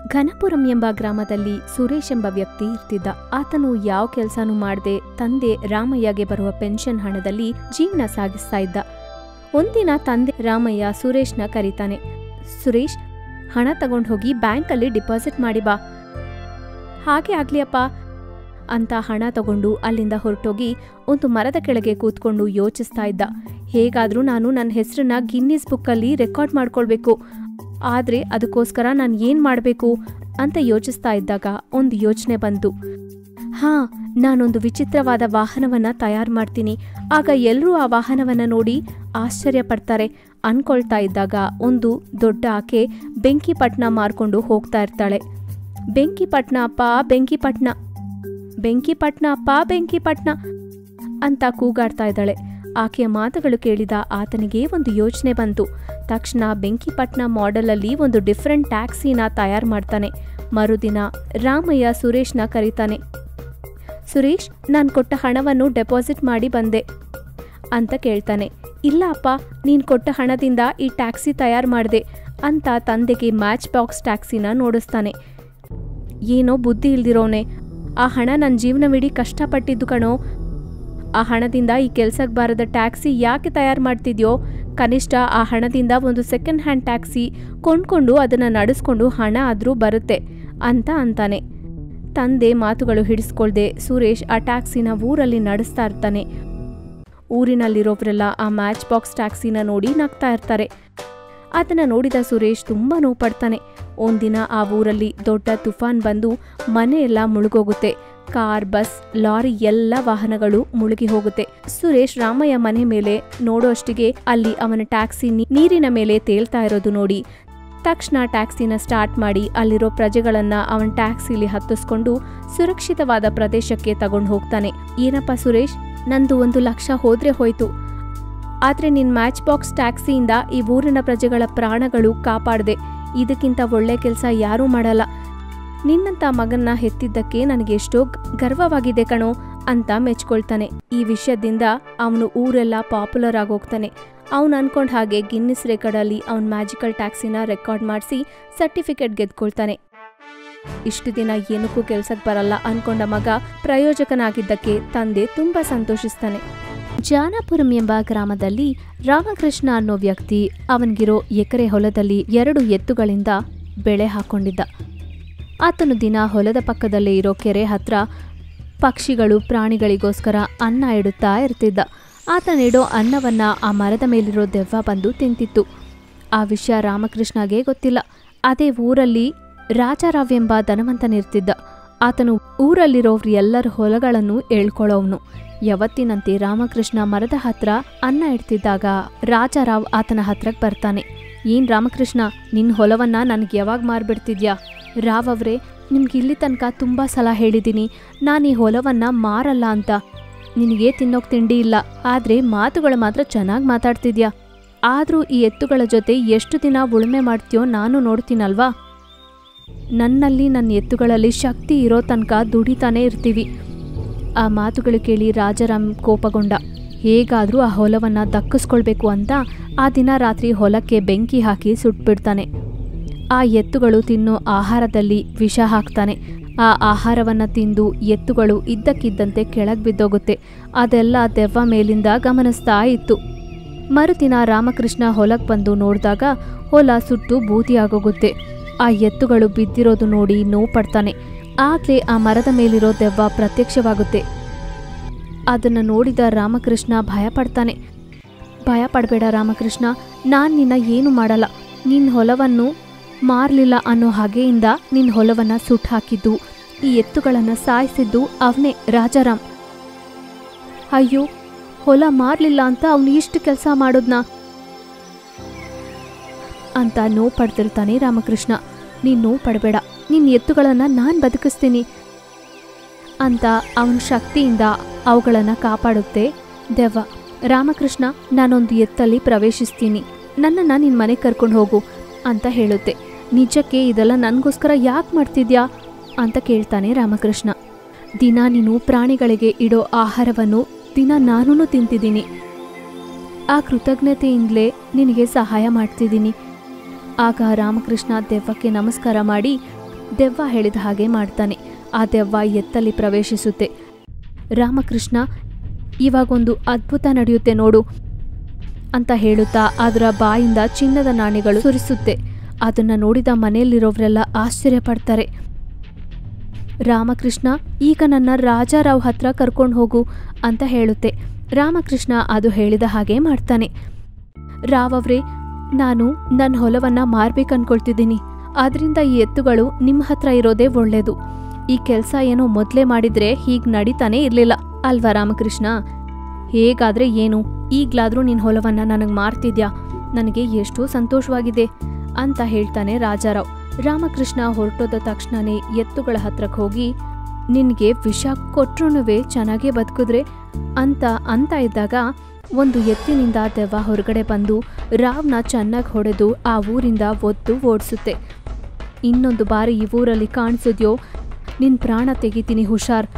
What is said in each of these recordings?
ಘನಪುರಂ ಎಂಬ ಗ್ರಾಮದಲ್ಲಿ ಸುರೇಶ್ ಎಂಬ ವ್ಯಕ್ತಿ ಇರ್ತಿದ್ದ ಆತನು ಯಾವ ಕೆಲಸನೂ ಮಾಡದೆ ತಂದೆ ರಾಮಯ್ಯಗೆ ಬರುವ ಪೆನ್ಷನ್ ಹಣದಲ್ಲಿ ಜೀವನ ಸಾಗಿಸ್ತಾ ಇದ್ದ ಒಂದಿನ ತಂದೆ ರಾಮಯ್ಯ ಸುರೇಶ್ನ ಕರೀತಾನೆ ಸುರೇಶ್ ಹಣ ತಗೊಂಡು ಹೋಗಿ ಬ್ಯಾಂಕಲ್ಲಿ ಡಿಪಾಸಿಟ್ ಮಾಡಿ ಬಾ ಹಾಗೆ ಆಗ್ಲಿ ಅಪ್ಪ ಅಂತ ಹಣ ತಗೊಂಡು ಅಲ್ಲಿಂದ ಹೊರಟೋಗಿ ಒಂದು ಮರದ ಕೆಳಗೆ ಕೂತ್ಕೊಂಡು ಯೋಚಿಸ್ತಾ ಇದ್ದ ಹೇಗಾದ್ರೂ ನಾನು ನನ್ನ ಹೆಸರನ್ನ ಗಿನ್ನಿಸ್ ಬುಕ್ಕಲ್ಲಿ ರೆಕಾರ್ಡ್ ಮಾಡ್ಕೊಳ್ಬೇಕು ಆದ್ರೆ ಅದಕ್ಕೋಸ್ಕರ ನಾನು ಏನ್ ಮಾಡಬೇಕು ಅಂತ ಯೋಚಿಸ್ತಾ ಇದ್ದಾಗ ಒಂದು ಯೋಚನೆ ಬಂತು ಹಾ ನಾನೊಂದು ವಿಚಿತ್ರವಾದ ವಾಹನವನ್ನ ತಯಾರು ಮಾಡ್ತೀನಿ ಆಗ ಎಲ್ಲರೂ ಆ ವಾಹನವನ್ನ ನೋಡಿ ಆಶ್ಚರ್ಯ ಪಡ್ತಾರೆ ಅನ್ಕೊಳ್ತಾ ಇದ್ದಾಗ ಒಂದು ದೊಡ್ಡ ಆಕೆ ಬೆಂಕಿಪಟ್ನ ಮಾರ್ಕೊಂಡು ಹೋಗ್ತಾ ಇರ್ತಾಳೆ ಬೆಂಕಿಪಟ್ನ ಅಪ್ಪ ಬೆಂಕಿಪಟ್ನ ಬೆಂಕಿಪಟ್ನ ಅಪ್ಪ ಬೆಂಕಿಪಟ್ನ ಅಂತ ಕೂಗಾಡ್ತಾ ಇದ್ದಾಳೆ ಆಕೆಯ ಮಾತುಗಳು ಕೇಳಿದ ಆತನಿಗೆ ಒಂದು ಯೋಚನೆ ಬಂತು ತಕ್ಷಣ ಬೆಂಕಿಪಟ್ನ ಮಾಡೆಲಲ್ಲಿ ಒಂದು ಡಿಫ್ರೆಂಟ್ ಟ್ಯಾಕ್ಸಿನ ತಯಾರು ಮಾಡ್ತಾನೆ ಮರುದಿನ ರಾಮಯ್ಯ ಸುರೇಶ್ನ ಕರೀತಾನೆ ಸುರೇಶ್ ನಾನು ಕೊಟ್ಟ ಹಣವನ್ನು ಡೆಪಾಸಿಟ್ ಮಾಡಿ ಬಂದೆ ಅಂತ ಕೇಳ್ತಾನೆ ಇಲ್ಲ ಅಪ್ಪ ನೀನು ಕೊಟ್ಟ ಹಣದಿಂದ ಈ ಟ್ಯಾಕ್ಸಿ ತಯಾರು ಮಾಡಿದೆ ಅಂತ ತಂದೆಗೆ ಮ್ಯಾಚ್ ಬಾಕ್ಸ್ ಟ್ಯಾಕ್ಸಿನ ನೋಡಿಸ್ತಾನೆ ಏನೋ ಬುದ್ಧಿ ಇಲ್ದಿರೋನೆ ಆ ಹಣ ನನ್ನ ಜೀವನವಿಡೀ ಕಷ್ಟಪಟ್ಟಿದ್ದು ಕಣೋ ಆ ಹಣದಿಂದ ಈ ಕೆಲ್ಸಕ್ಕೆ ಬಾರದ ಟ್ಯಾಕ್ಸಿ ಯಾಕೆ ತಯಾರು ಮಾಡ್ತಿದ್ಯೋ ಕನಿಷ್ಠ ಆ ಹಣದಿಂದ ಒಂದು ಸೆಕೆಂಡ್ ಹ್ಯಾಂಡ್ ಟ್ಯಾಕ್ಸಿ ಕೊಂಡ್ಕೊಂಡು ಅದನ್ನು ನಡೆಸ್ಕೊಂಡು ಹಣ ಆದರೂ ಬರುತ್ತೆ ಅಂತ ಅಂತಾನೆ ತಂದೆ ಮಾತುಗಳು ಹಿಡಿಸ್ಕೊಳ್ದೆ ಸುರೇಶ್ ಆ ಟ್ಯಾಕ್ಸಿನ ಊರಲ್ಲಿ ನಡೆಸ್ತಾ ಇರ್ತಾನೆ ಊರಿನಲ್ಲಿರೋರೆಲ್ಲ ಆ ಮ್ಯಾಚ್ ಬಾಕ್ಸ್ ಟ್ಯಾಕ್ಸಿನ ನೋಡಿ ನಗ್ತಾ ಇರ್ತಾರೆ ಅದನ್ನ ನೋಡಿದ ಸುರೇಶ್ ತುಂಬಾ ನೋವು ಪಡ್ತಾನೆ ಒಂದಿನ ಆ ಊರಲ್ಲಿ ದೊಡ್ಡ ತುಫಾನ್ ಬಂದು ಮನೆಯೆಲ್ಲ ಮುಳುಗೋಗುತ್ತೆ ಕಾರ್ ಬಸ್ ಲಾರಿ ಎಲ್ಲ ವಾಹನಗಳು ಮುಳುಗಿ ಹೋಗುತ್ತೆ ಸುರೇಶ್ ರಾಮಯ್ಯ ಮನೆ ಮೇಲೆ ನೋಡೋಷ್ಟಿಗೆ ಅಲ್ಲಿ ಅವನ ಟ್ಯಾಕ್ಸಿ ನೀ- ನೀರಿನ ಮೇಲೆ ತೇಲ್ತಾ ಇರೋದು ನೋಡಿ ತಕ್ಷಣ ಟ್ಯಾಕ್ಸಿನ ಸ್ಟಾರ್ಟ್ ಮಾಡಿ ಅಲ್ಲಿರೋ ಪ್ರಜೆಗಳನ್ನ ಅವನ ಟ್ಯಾಕ್ಸಿಲಿ ಹತ್ತಿಸ್ಕೊಂಡು ಸುರಕ್ಷಿತವಾದ ಪ್ರದೇಶಕ್ಕೆ ತಗೊಂಡು ಹೋಗ್ತಾನೆ ಏನಪ್ಪ ಸುರೇಶ್ ನಂದು ಒಂದು ಲಕ್ಷ ಹೋದ್ರೆ ಹೋಯ್ತು ಆದ್ರೆ ನಿನ್ ಮ್ಯಾಚ್ ಬಾಕ್ಸ್ ಟ್ಯಾಕ್ಸಿಯಿಂದ ಈ ಊರಿನ ಪ್ರಜೆಗಳ ಪ್ರಾಣಗಳು ಕಾಪಾಡ್ದೆ ಇದಕ್ಕಿಂತ ಒಳ್ಳೆ ಕೆಲಸ ಯಾರೂ ಮಾಡಲ್ಲ ನಿನ್ನಂತ ಮಗನ್ನ ಹೆತ್ತಿದ್ದಕ್ಕೆ ನನಗೆ ಎಷ್ಟೋ ಗ- ಗರ್ವವಾಗಿದೆ ಕಣೋ ಅಂತ ಮೆಚ್ಕೊಳ್ತಾನೆ ಈ ವಿಷಯದಿಂದ ಅವನು ಊರೆಲ್ಲ ಪಾಪ್ಯುಲರ್ ಆಗೋಗ್ತಾನೆ ಅವನು ಅನ್ಕೊಂಡ್ ಹಾಗೆ ಗಿನ್ನಿಸ್ ರೆಕಾರ್ಡಲ್ಲಿ ಅವನ ಮ್ಯಾಜಿಕಲ್ ಟ್ಯಾಕ್ಸಿನ ರೆಕಾರ್ಡ್ ಮಾಡಿಸಿ ಸರ್ಟಿಫಿಕೇಟ್ ಗೆದ್ಕೊಳ್ತಾನೆ ಇಷ್ಟು ದಿನ ಏನಕ್ಕೂ ಕೆಲ್ಸಕ್ಕೆ ಬರಲ್ಲ ಅನ್ಕೊಂಡ ಮಗ ಪ್ರಯೋಜಕನಾಗಿದ್ದಕ್ಕೆ ತಂದೆ ತುಂಬಾ ಸಂತೋಷಿಸ್ತಾನೆ ಜಾನಾಪುರಂ ಎಂಬ ಗ್ರಾಮದಲ್ಲಿ ರಾಮಕೃಷ್ಣ ಅನ್ನೋ ವ್ಯಕ್ತಿ ಅವನಿಗಿರೋ ಎಕರೆ ಹೊಲದಲ್ಲಿ ಎರಡು ಎತ್ತುಗಳಿಂದ ಬೆಳೆ ಹಾಕೊಂಡಿದ್ದ ಆತನು ದಿನ ಹೊಲದ ಪಕ್ಕದಲ್ಲೇ ಇರೋ ಕೆರೆ ಹತ್ರ ಪಕ್ಷಿಗಳು ಪ್ರಾಣಿಗಳಿಗೋಸ್ಕರ ಅನ್ನ ಇಡುತ್ತಾ ಇರ್ತಿದ್ದ ಆತನಿಡೋ ಅನ್ನವನ್ನ ಆ ಮರದ ಮೇಲಿರೋ ದೆವ್ವ ಬಂದು ತಿಂತಿತ್ತು ಆ ವಿಷಯ ರಾಮಕೃಷ್ಣಗೆ ಗೊತ್ತಿಲ್ಲ ಅದೇ ಊರಲ್ಲಿ ರಾಜಾರಾವ್ ಎಂಬ ಧನವಂತನಿರ್ತಿದ್ದ ಆತನು ಊರಲ್ಲಿರೋವ್ರ ಎಲ್ಲರ ಹೊಲಗಳನ್ನು ಏಳ್ಕೊಳ್ಳೋವ್ನು ಯಾವತ್ತಿನಂತೆ ರಾಮಕೃಷ್ಣ ಮರದ ಹತ್ರ ಅನ್ನ ಇಡ್ತಿದ್ದಾಗ ರಾಜಾರಾವ್ ಆತನ ಹತ್ರಕ್ಕೆ ಬರ್ತಾನೆ ಏನ್ ರಾಮಕೃಷ್ಣ ನಿನ್ ಹೊಲವನ್ನ ನನಗೆ ಯಾವಾಗ ಮಾರ್ಬಿಡ್ತಿದ್ಯಾ ರಾವ್ ಅವ್ರೆ ನಿಮ್ಗೆ ಇಲ್ಲಿ ತನಕ ತುಂಬಾ ಸಲ ಹೇಳಿದ್ದೀನಿ ನಾನು ಈ ಹೊಲವನ್ನ ಮಾರಲ್ಲ ಅಂತ ನಿನಗೆ ತಿನ್ನೋಕ್ ತಿಂಡಿ ಇಲ್ಲ ಆದ್ರೆ ಮಾತುಗಳು ಮಾತ್ರ ಚೆನ್ನಾಗಿ ಮಾತಾಡ್ತಿದ್ಯಾ ಆದ್ರೂ ಈ ಎತ್ತುಗಳ ಜೊತೆ ಎಷ್ಟು ದಿನ ಉಳುಮೆ ಮಾಡ್ತೀಯೋ ನಾನು ನೋಡ್ತೀನಲ್ವಾ ನನ್ನಲ್ಲಿ ನನ್ನ ಎತ್ತುಗಳಲ್ಲಿ ಶಕ್ತಿ ಇರೋ ತನಕ ದುಡಿತಾನೇ ಇರ್ತೀವಿ ಆ ಮಾತುಗಳು ಕೇಳಿ ರಾಜಾರಾಮ್ ಕೋಪಗೊಂಡ ಹೇಗಾದ್ರೂ ಆ ಹೊಲವನ್ನ ದಕ್ಕಿಸ್ಕೊಳ್ಬೇಕು ಅಂತ ಆ ದಿನ ರಾತ್ರಿ ಹೊಲಕ್ಕೆ ಬೆಂಕಿ ಹಾಕಿ ಸುಟ್ಬಿಡ್ತಾನೆ ಆ ಎತ್ತುಗಳು ತಿನ್ನೋ ಆಹಾರದಲ್ಲಿ ವಿಷ ಹಾಕ್ತಾನೆ ಆ ಆಹಾರವನ್ನ ತಿಂದು ಎತ್ತುಗಳು ಇದ್ದಕ್ಕಿದ್ದಂತೆ ಕೆಳಗ್ ಬಿದ್ದೋಗುತ್ತೆ ಅದೆಲ್ಲ ದೆವ್ವ ಮೇಲಿಂದ ಗಮನಿಸ್ತಾ ಇತ್ತು ಮರುದಿನ ರಾಮಕೃಷ್ಣ ಹೊಲಕ್ ಬಂದು ನೋಡಿದಾಗ ಹೊಲ ಸುಟ್ಟು ಬೂದಿಯಾಗೋಗುತ್ತೆ ಆ ಎತ್ತುಗಳು ಬಿದ್ದಿರೋದು ನೋಡಿ ನೋವು ಪಡ್ತಾನೆ ಆಗ್ಲೇ ಆ ಮರದ ಮೇಲಿರೋ ದೆವ್ವ ಪ್ರತ್ಯಕ್ಷವಾಗುತ್ತೆ ಅದನ್ನ ನೋಡಿದ ರಾಮಕೃಷ್ಣ ಭಯ ಪಡ್ತಾನೆ ಭಯ ಪಡಬೇಡ ರಾಮಕೃಷ್ಣ ನಾನ್ ನಿನ್ನ ಏನು ಮಾಡಲ್ಲ ನಿನ್ನ ಹೊಲವನ್ನು ಮಾರ್ಲಿಲ್ಲ ಅನ್ನೋ ಹಾಗೆಯಿಂದ ನಿನ್ನ ಹೊಲವನ್ನ ಸುಟ್ಟು ಹಾಕಿದ್ದು ಈ ಎತ್ತುಗಳನ್ನ ಸಾಯಿಸಿದ್ದು ಅವನೇ ರಾಜಾರಾಮ್ ಅಯ್ಯೋ ಹೊಲ ಮಾರ್ಲಿಲ್ಲ ಅಂತ ಅವನು ಇಷ್ಟು ಕೆಲಸ ಮಾಡೋದ್ನ ಅಂತ ನೋವು ಪಡ್ತಿರ್ತಾನೆ ರಾಮಕೃಷ್ಣ ನೀನ್ ನೋವು ಪಡಬೇಡ ನಿನ್ನ ಎತ್ತುಗಳನ್ನ ನಾನು ಬದುಕಿಸ್ತೀನಿ ಅಂತ ಅವನ ಶಕ್ತಿಯಿಂದ ಅವುಗಳನ್ನ ಕಾಪಾಡುತ್ತೆ ದೆವ್ವ ರಾಮಕೃಷ್ಣ ನಾನೊಂದು ಎತ್ತಲ್ಲಿ ಪ್ರವೇಶಿಸ್ತೀನಿ ನನ್ನನ್ನ ನಿನ್ ಮನೆಗೆ ಕರ್ಕೊಂಡು ಹೋಗು ಅಂತ ಹೇಳುತ್ತೆ ನಿಜಕ್ಕೆ ಇದೆಲ್ಲ ನನಗೋಸ್ಕರ ಯಾಕೆ ಮಾಡ್ತಿದ್ಯಾ ಅಂತ ಕೇಳ್ತಾನೆ ರಾಮಕೃಷ್ಣ ದಿನ ನೀನು ಪ್ರಾಣಿಗಳಿಗೆ ಇಡೋ ಆಹಾರವನ್ನು ದಿನ ನಾನೂ ತಿಂತಿದ್ದೀನಿ ಆ ಕೃತಜ್ಞತೆಯಿಂದಲೇ ನಿನಗೆ ಸಹಾಯ ಮಾಡ್ತಿದ್ದೀನಿ ಆಗ ರಾಮಕೃಷ್ಣ ದೆವ್ವಕ್ಕೆ ನಮಸ್ಕಾರ ಮಾಡಿ ದೆವ್ವ ಹೇಳಿದ ಹಾಗೆ ಮಾಡ್ತಾನೆ ಆ ದೆವ್ವ ಎತ್ತಲ್ಲಿ ಪ್ರವೇಶಿಸುತ್ತೆ ರಾಮಕೃಷ್ಣ ಇವಾಗೊಂದು ಅದ್ಭುತ ನಡೆಯುತ್ತೆ ನೋಡು ಅಂತ ಹೇಳುತ್ತಾ ಅದರ ಬಾಯಿಂದ ಚಿನ್ನದ ನಾಣ್ಯಗಳು ಸುರಿಸುತ್ತೆ ಅದನ್ನ ನೋಡಿದ ಮನೆಯಲ್ಲಿರೋರೆಲ್ಲ ಆಶ್ಚರ್ಯ ಪಡ್ತಾರೆ ರಾಮಕೃಷ್ಣ ಈಗ ನನ್ನ ರಾಜಾರಾವ್ ಹತ್ರ ಕರ್ಕೊಂಡು ಹೋಗು ಅಂತ ಹೇಳುತ್ತೆ ರಾಮಕೃಷ್ಣ ಅದು ಹೇಳಿದ ಹಾಗೆ ಮಾಡ್ತಾನೆ ರಾವ್ ಅವ್ರೆ ನಾನು ನನ್ನ ಹೊಲವನ್ನ ಮಾರ್ಬೇಕು ಅನ್ಕೊಳ್ತಿದ್ದೀನಿ ಆದ್ರಿಂದ ಈ ಎತ್ತುಗಳು ನಿಮ್ಮ ಹತ್ರ ಇರೋದೇ ಒಳ್ಳೇದು ಈ ಕೆಲಸ ಏನೋ ಮೊದಲೇ ಮಾಡಿದ್ರೆ ಹೀಗ್ ನಡೀತಾನೆ ಇರ್ಲಿಲ್ಲ ಅಲ್ವಾ ರಾಮಕೃಷ್ಣ ಹೇಗಾದ್ರೆ ಏನು ಈಗ್ಲಾದ್ರೂ ನಿನ್ ಹೊಲವನ್ನ ನನಗ್ ಮಾರ್ತಿದ್ಯಾ ನನಗೆ ಎಷ್ಟೋ ಸಂತೋಷವಾಗಿದೆ ಅಂತ ಹೇಳ್ತಾನೆ ರಾಜಾರಾವ್ ರಾಮಕೃಷ್ಣ ಹೊರಟೋದ ತಕ್ಷಣನೇ ಎತ್ತುಗಳ ಹತ್ರಕ್ಕೆ ಹೋಗಿ ನಿನ್ಗೆ ವಿಷ ಕೊಟ್ರುನುವೆ ಚೆನ್ನಾಗೇ ಬದುಕಿದ್ರೆ ಅಂತ ಅಂತ ಇದ್ದಾಗ ಒಂದು ಎತ್ತಿನಿಂದ ದೆವ್ವ ಹೊರಗಡೆ ಬಂದು ರಾವ್ನ ಚೆನ್ನಾಗಿ ಹೊಡೆದು ಆ ಊರಿಂದ ಒದ್ದು ಓಡಿಸುತ್ತೆ ಇನ್ನೊಂದು ಬಾರಿ ಈ ಊರಲ್ಲಿ ಕಾಣಿಸಿದ್ಯೋ ನಿನ್ ಪ್ರಾಣ ತೆಗಿತೀನಿ ಹುಷಾರ್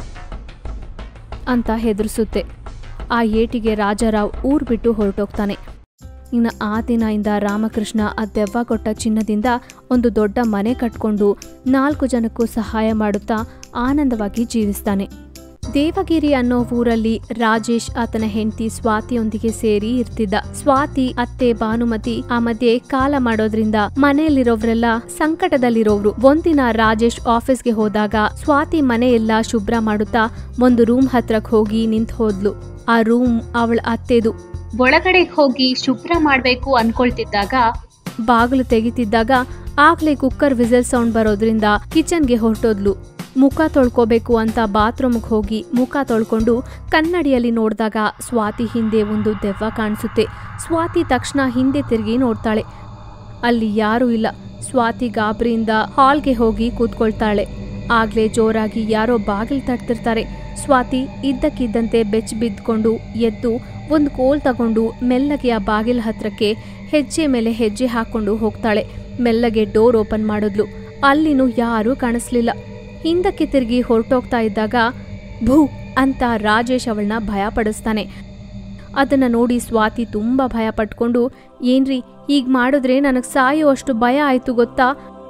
ಅಂತ ಹೆದರ್ಸುತ್ತೆ ಆ ಏಟಿಗೆ ರಾಜಾರಾವ್ ಊರ್ ಬಿಟ್ಟು ಹೊರಟೋಗ್ತಾನೆ ಇನ್ನು ಆ ದಿನದಿಂದ ರಾಮಕೃಷ್ಣ ಆ ದೆವ್ವ ಕೊಟ್ಟ ಚಿನ್ನದಿಂದ ಒಂದು ದೊಡ್ಡ ಮನೆ ಕಟ್ಕೊಂಡು ನಾಲ್ಕು ಜನಕ್ಕೂ ಸಹಾಯ ಮಾಡುತ್ತಾ ಆನಂದವಾಗಿ ಜೀವಿಸ್ತಾನೆ ದೇವಗಿರಿ ಅನ್ನೋ ಊರಲ್ಲಿ ರಾಜೇಶ್ ಆತನ ಹೆಂಡತಿ ಸ್ವಾತಿಯೊಂದಿಗೆ ಸೇರಿ ಇರ್ತಿದ್ದ ಸ್ವಾತಿ ಅತ್ತೆ ಭಾನುಮತಿ ಆ ಮಧ್ಯೆ ಕಾಲ ಮಾಡೋದ್ರಿಂದ ಮನೆಯಲ್ಲಿರೋವ್ರೆಲ್ಲ ಸಂಕಟದಲ್ಲಿರೋವ್ರು ಒಂದಿನ ರಾಜೇಶ್ ಆಫೀಸ್ಗೆ ಹೋದಾಗ ಸ್ವಾತಿ ಮನೆಯೆಲ್ಲ ಶುಭ್ರ ಮಾಡುತ್ತಾ ಒಂದು ರೂಮ್ ಹತ್ರಕ್ ಹೋಗಿ ನಿಂತ್ ಹೋದ್ಲು ಆ ರೂಮ್ ಅವಳ ಅತ್ತೆದು ಒಳಗಡೆ ಹೋಗಿ ಶುಭ್ರ ಮಾಡ್ಬೇಕು ಅನ್ಕೊಳ್ತಿದ್ದಾಗ ಬಾಗಿಲು ತೆಗಿತಿದ್ದಾಗ ಆಗ್ಲೇ ಕುಕ್ಕರ್ ವಿಸಲ್ ಸೌಂಡ್ ಬರೋದ್ರಿಂದ ಕಿಚನ್ಗೆ ಹೊರಟೋದ್ಲು ಮುಖ ತೊಳ್ಕೋಬೇಕು ಅಂತ ಬಾತ್ರೂಮ್ಗೆ ಹೋಗಿ ಮುಖ ತೊಳ್ಕೊಂಡು ಕನ್ನಡಿಯಲ್ಲಿ ನೋಡಿದಾಗ ಸ್ವಾತಿ ಹಿಂದೆ ಒಂದು ದೆವ್ವ ಕಾಣಿಸುತ್ತೆ ಸ್ವಾತಿ ತಕ್ಷಣ ಹಿಂದೆ ತಿರುಗಿ ನೋಡ್ತಾಳೆ ಅಲ್ಲಿ ಯಾರೂ ಇಲ್ಲ ಸ್ವಾತಿ ಗಾಬರಿಯಿಂದ ಹಾಲ್ಗೆ ಹೋಗಿ ಕೂತ್ಕೊಳ್ತಾಳೆ ಆಗ್ಲೇ ಜೋರಾಗಿ ಯಾರೋ ಬಾಗಿಲು ತಟ್ತಿರ್ತಾರೆ ಸ್ವಾತಿ ಇದ್ದಕ್ಕಿದ್ದಂತೆ ಬೆಚ್ಚ ಬಿದ್ಕೊಂಡು ಎದ್ದು ಒಂದು ಕೋಲ್ ತಗೊಂಡು ಮೆಲ್ಲಗೆ ಆ ಬಾಗಿಲ ಹತ್ರಕ್ಕೆ ಹೆಜ್ಜೆ ಮೇಲೆ ಹೆಜ್ಜೆ ಹಾಕೊಂಡು ಹೋಗ್ತಾಳೆ ಮೆಲ್ಲಗೆ ಡೋರ್ ಓಪನ್ ಮಾಡಿದ್ಲು ಅಲ್ಲಿನೂ ಯಾರೂ ಕಾಣಿಸ್ಲಿಲ್ಲ ಹಿಂದಕ್ಕೆ ತಿರುಗಿ ಹೊರಟೋಗ್ತಾ ಇದ್ದಾಗ ಭೂ ಅಂತ ರಾಜೇಶ್ ಅವಳನ್ನ ಭಯಪಡಿಸ್ತಾನೆ ಅದನ್ನ ನೋಡಿ ಸ್ವಾತಿ ತುಂಬಾ ಭಯ ಪಟ್ಕೊಂಡು ಏನ್ರಿ ಹೀಗ್ ಮಾಡಿದ್ರೆ ನನಗೆ ಸಾಯೋ ಅಷ್ಟು ಭಯ ಆಯ್ತು ಗೊತ್ತಾ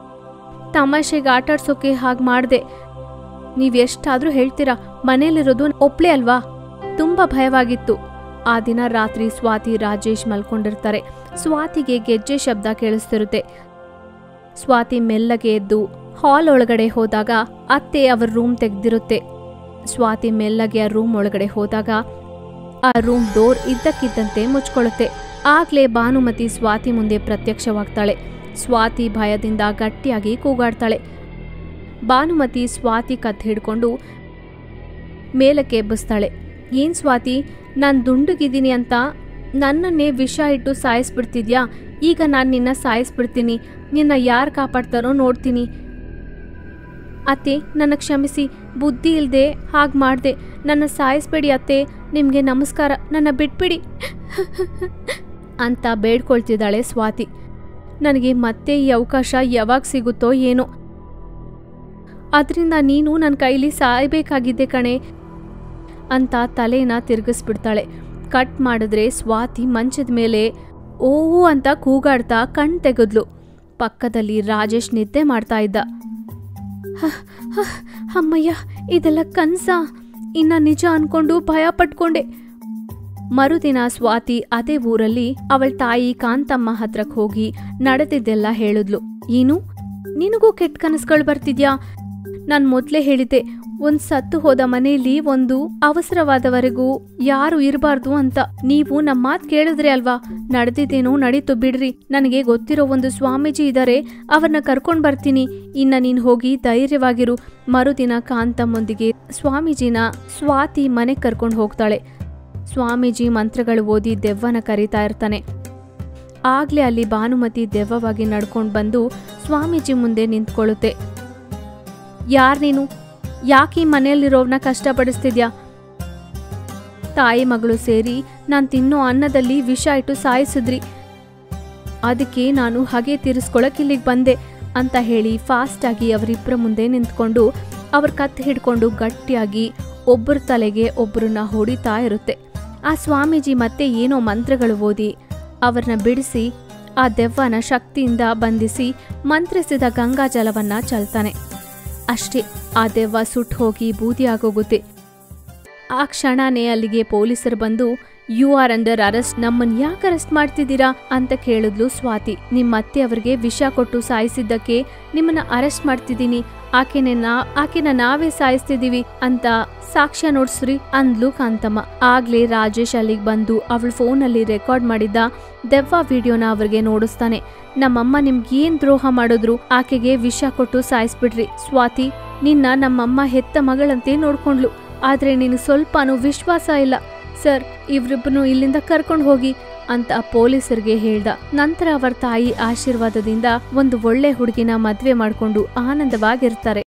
ತಮಾಷೆಗೆ ಆಟಾಡ್ಸೋಕೆ ಹಾಗೆ ಮಾಡಿದೆ ನೀವ್ ಎಷ್ಟಾದ್ರೂ ಹೇಳ್ತೀರಾ ಮನೇಲಿರೋದು ಒಬ್ಳೇ ಅಲ್ವಾ ತುಂಬಾ ಭಯವಾಗಿತ್ತು ಆ ದಿನ ರಾತ್ರಿ ಸ್ವಾತಿ ರಾಜೇಶ್ ಮಲ್ಕೊಂಡಿರ್ತಾರೆ ಸ್ವಾತಿಗೆ ಗೆಜ್ಜೆ ಶಬ್ದ ಕೇಳಿಸ್ತಿರುತ್ತೆ ಸ್ವಾತಿ ಮೆಲ್ಲಗೆ ಎದ್ದು ಹಾಲ್ ಒಳಗಡೆ ಹೋದಾಗ ಅತ್ತೆ ಅವರ ರೂಮ್ ತೆಗ್ದಿರುತ್ತೆ ಸ್ವಾತಿ ಮೆಲ್ಲಗೆ ಆ ರೂಮ್ ಒಳಗಡೆ ಹೋದಾಗ ಆ ರೂಮ್ ಡೋರ್ ಇದ್ದಕ್ಕಿದ್ದಂತೆ ಮುಚ್ಕೊಳ್ಳುತ್ತೆ ಆಗ್ಲೇ ಭಾನುಮತಿ ಸ್ವಾತಿ ಮುಂದೆ ಪ್ರತ್ಯಕ್ಷವಾಗ್ತಾಳೆ ಸ್ವಾತಿ ಭಯದಿಂದ ಗಟ್ಟಿಯಾಗಿ ಕೂಗಾಡ್ತಾಳೆ ಭಾನುಮತಿ ಸ್ವಾತಿ ಕತ್ ಹಿಡ್ಕೊಂಡು ಮೇಲಕ್ಕೆ ಎಬ್ಬಿಸ್ತಾಳೆ ಏನ್ ಸ್ವಾತಿ ನಾನು ದುಂಡುಗಿದ್ದೀನಿ ಅಂತ ನನ್ನನ್ನೇ ವಿಷ ಇಟ್ಟು ಸಾಯಿಸ್ಬಿಡ್ತಿದ್ಯಾ ಈಗ ನಾನು ನಿನ್ನ ಸಾಯಿಸ್ಬಿಡ್ತೀನಿ ನಿನ್ನ ಯಾರು ಕಾಪಾಡ್ತಾರೋ ನೋಡ್ತೀನಿ ಅತ್ತೆ ನನ್ನ ಕ್ಷಮಿಸಿ ಬುದ್ಧಿ ಇಲ್ಲದೆ ಹಾಗೆ ಮಾಡಿದೆ ನನ್ನ ಸಾಯಿಸ್ಬೇಡಿ ಅತ್ತೆ ನಿಮಗೆ ನಮಸ್ಕಾರ ನನ್ನ ಬಿಟ್ಬಿಡಿ ಅಂತ ಬೇಡ್ಕೊಳ್ತಿದ್ದಾಳೆ ಸ್ವಾತಿ ನನಗೆ ಮತ್ತೆ ಈ ಅವಕಾಶ ಯಾವಾಗ ಸಿಗುತ್ತೋ ಏನೋ ಅದರಿಂದ ನೀನು ನನ್ನ ಕೈಲಿ ಸಾಯ್ಬೇಕಾಗಿದ್ದೆ ಕಣೆ ಅಂತ ತಲೆನ ತಿರುಗಿಸ್ಬಿಡ್ತಾಳೆ ಕಟ್ ಮಾಡಿದ್ರೆ ಸ್ವಾತಿ ಮಂಚದ ಮೇಲೆ ಓವು ಅಂತ ಕೂಗಾಡ್ತಾ ಕಣ್ ತೆಗೆದ್ಲು ಪಕ್ಕದಲ್ಲಿ ರಾಜೇಶ್ ನಿದ್ದೆ ಮಾಡ್ತಾ ಇದ್ದ ಹ, ಹ, ಅಮ್ಮಯ್ಯ ಇದೆಲ್ಲ ಕನ್ಸ ಇನ್ನ ನಿಜ ಅನ್ಕೊಂಡು ಭಯ ಪಟ್ಕೊಂಡೆ ಮರುದಿನ ಸ್ವಾತಿ ಅದೇ ಊರಲ್ಲಿ ಅವಳ ತಾಯಿ ಕಾಂತಮ್ಮ ಹತ್ರಕ್ ಹೋಗಿ ನಡೆದಿದ್ದೆಲ್ಲ ಹೇಳಿದ್ಲು ಏನು ನಿನಗೂ ಕೆಟ್ಟ ಕನಸುಗಳು ಬರ್ತಿದ್ಯಾ ನಾನ್ ಮೊದ್ಲೇ ಹೇಳಿದ್ದೆ ಒಂದ್ ಸತ್ತು ಹೋದ ಮನೆಯಲ್ಲಿ ಒಂದು ಅವಸರವಾದವರೆಗೂ ಯಾರು ಇರಬಾರ್ದು ಅಂತ ನೀವು ನಮ್ಮ ಮಾತ್ ಕೇಳಿದ್ರೆ ಅಲ್ವಾ ನಡೆದಿದ್ದೇನೋ ನಡೀತು ಬಿಡ್ರಿ ನನಗೆ ಗೊತ್ತಿರೋ ಒಂದು ಸ್ವಾಮೀಜಿ ಇದ್ದಾರೆ ಅವ್ರನ್ನ ಕರ್ಕೊಂಡ್ ಬರ್ತೀನಿ ಇನ್ನ ನೀನ್ ಹೋಗಿ ಧೈರ್ಯವಾಗಿರು ಮರುದಿನ ಕಾಂತಮ್ಮೊಂದಿಗೆ ಸ್ವಾಮೀಜಿನ ಸ್ವಾತಿ ಮನೆಗ್ ಕರ್ಕೊಂಡು ಹೋಗ್ತಾಳೆ ಸ್ವಾಮೀಜಿ ಮಂತ್ರಗಳು ಓದಿ ದೆವ್ವನ ಕರೀತಾ ಇರ್ತಾನೆ ಆಗ್ಲೇ ಅಲ್ಲಿ ಭಾನುಮತಿ ದೆವ್ವವಾಗಿ ನಡ್ಕೊಂಡು ಬಂದು ಸ್ವಾಮೀಜಿ ಮುಂದೆ ನಿಂತ್ಕೊಳ್ಳುತ್ತೆ ಯಾರ್ ನೀನು ಯಾಕೆ ಈ ಮನೆಯಲ್ಲಿರೋವ್ನ ಕಷ್ಟಪಡಿಸ್ತಿದ್ಯಾ ತಾಯಿ ಮಗಳು ಸೇರಿ ನಾನು ತಿನ್ನೋ ಅನ್ನದಲ್ಲಿ ವಿಷ ಇಟ್ಟು ಸಾಯಿಸಿದ್ರಿ ಅದಕ್ಕೆ ನಾನು ಹಾಗೆ ತೀರಿಸ್ಕೊಳಕ್ ಇಲ್ಲಿಗೆ ಬಂದೆ ಅಂತ ಹೇಳಿ ಫಾಸ್ಟಾಗಿ ಅವರಿಬ್ಬರ ಮುಂದೆ ನಿಂತ್ಕೊಂಡು ಅವ್ರ ಕತ್ತು ಹಿಡ್ಕೊಂಡು ಗಟ್ಟಿಯಾಗಿ ಒಬ್ಬರ ತಲೆಗೆ ಒಬ್ಬರನ್ನ ಹೊಡಿತಾ ಇರುತ್ತೆ ಆ ಸ್ವಾಮೀಜಿ ಮತ್ತೆ ಏನೋ ಮಂತ್ರಗಳು ಓದಿ ಅವ್ರನ್ನ ಬಿಡಿಸಿ ಆ ದೆವ್ವನ ಶಕ್ತಿಯಿಂದ ಬಂಧಿಸಿ ಮಂತ್ರಿಸಿದ ಗಂಗಾಜಲವನ್ನ ಚಲ್ತಾನೆ ಅಷ್ಟೇ ಆ ದೆವ್ವ ಸುಟ್ಟು ಹೋಗಿ ಬೂದಿ ಆಗೋಗುತ್ತೆ ಆ ಕ್ಷಣನೇ ಅಲ್ಲಿಗೆ ಪೊಲೀಸರು ಬಂದು ಯು ಆರ್ ಅಂಡರ್ ಅರೆಸ್ಟ್ ನಮ್ಮನ್ ಯಾಕೆ ಅರೆಸ್ಟ್ ಮಾಡ್ತಿದ್ದೀರಾ ಅಂತ ಕೇಳಿದ್ಲು ಸ್ವಾತಿ ನಿಮ್ಮ ಅತ್ತೆ ಅವ್ರಿಗೆ ವಿಷ ಕೊಟ್ಟು ಸಾಯಿಸಿದ್ದಕ್ಕೆ ನಿಮ್ಮನ್ನ ಅರೆಸ್ಟ್ ಮಾಡ್ತಿದ್ದೀನಿ ಆಕೆನೆ ನಾ ಆಕೆನ ನಾವೇ ಸಾಯಿಸ್ತಿದೀವಿ ಅಂತ ಸಾಕ್ಷ್ಯ ನೋಡ್ಸ್ರಿ ಅಂದ್ಲು ಕಾಂತಮ್ಮ ಆಗ್ಲೇ ರಾಜೇಶ್ ಅಲ್ಲಿಗೆ ಬಂದು ಅವಳ ಫೋನಲ್ಲಿ ರೆಕಾರ್ಡ್ ಮಾಡಿದ್ದ ದೆವ್ವ ವಿಡಿಯೋನ ಅವ್ರಿಗೆ ನೋಡಿಸ್ತಾನೆ ನಮ್ಮಮ್ಮ ನಿಮ್ಗೇನ್ ದ್ರೋಹ ಮಾಡಿದ್ರು ಆಕೆಗೆ ವಿಷ ಕೊಟ್ಟು ಸಾಯಿಸ್ಬಿಡ್ರಿ ಸ್ವಾತಿ ನಿನ್ನ ನಮ್ಮಮ್ಮ ಹೆತ್ತ ಮಗಳಂತೆ ನೋಡ್ಕೊಂಡ್ಲು ಆದ್ರೆ ನೀನು ಸ್ವಲ್ಪನೂ ವಿಶ್ವಾಸ ಇಲ್ಲ ಸರ್ ಇವ್ರಿಬ್ಬನು ಇಲ್ಲಿಂದ ಕರ್ಕೊಂಡು ಹೋಗಿ ಅಂತ ಪೊಲೀಸರಿಗೆ ಹೇಳ್ದ ನಂತರ ಅವರ ತಾಯಿ ಆಶೀರ್ವಾದದಿಂದ ಒಂದು ಒಳ್ಳೆ ಹುಡುಗಿನ ಮದ್ವೆ ಮಾಡ್ಕೊಂಡು ಆನಂದವಾಗಿರ್ತಾರೆ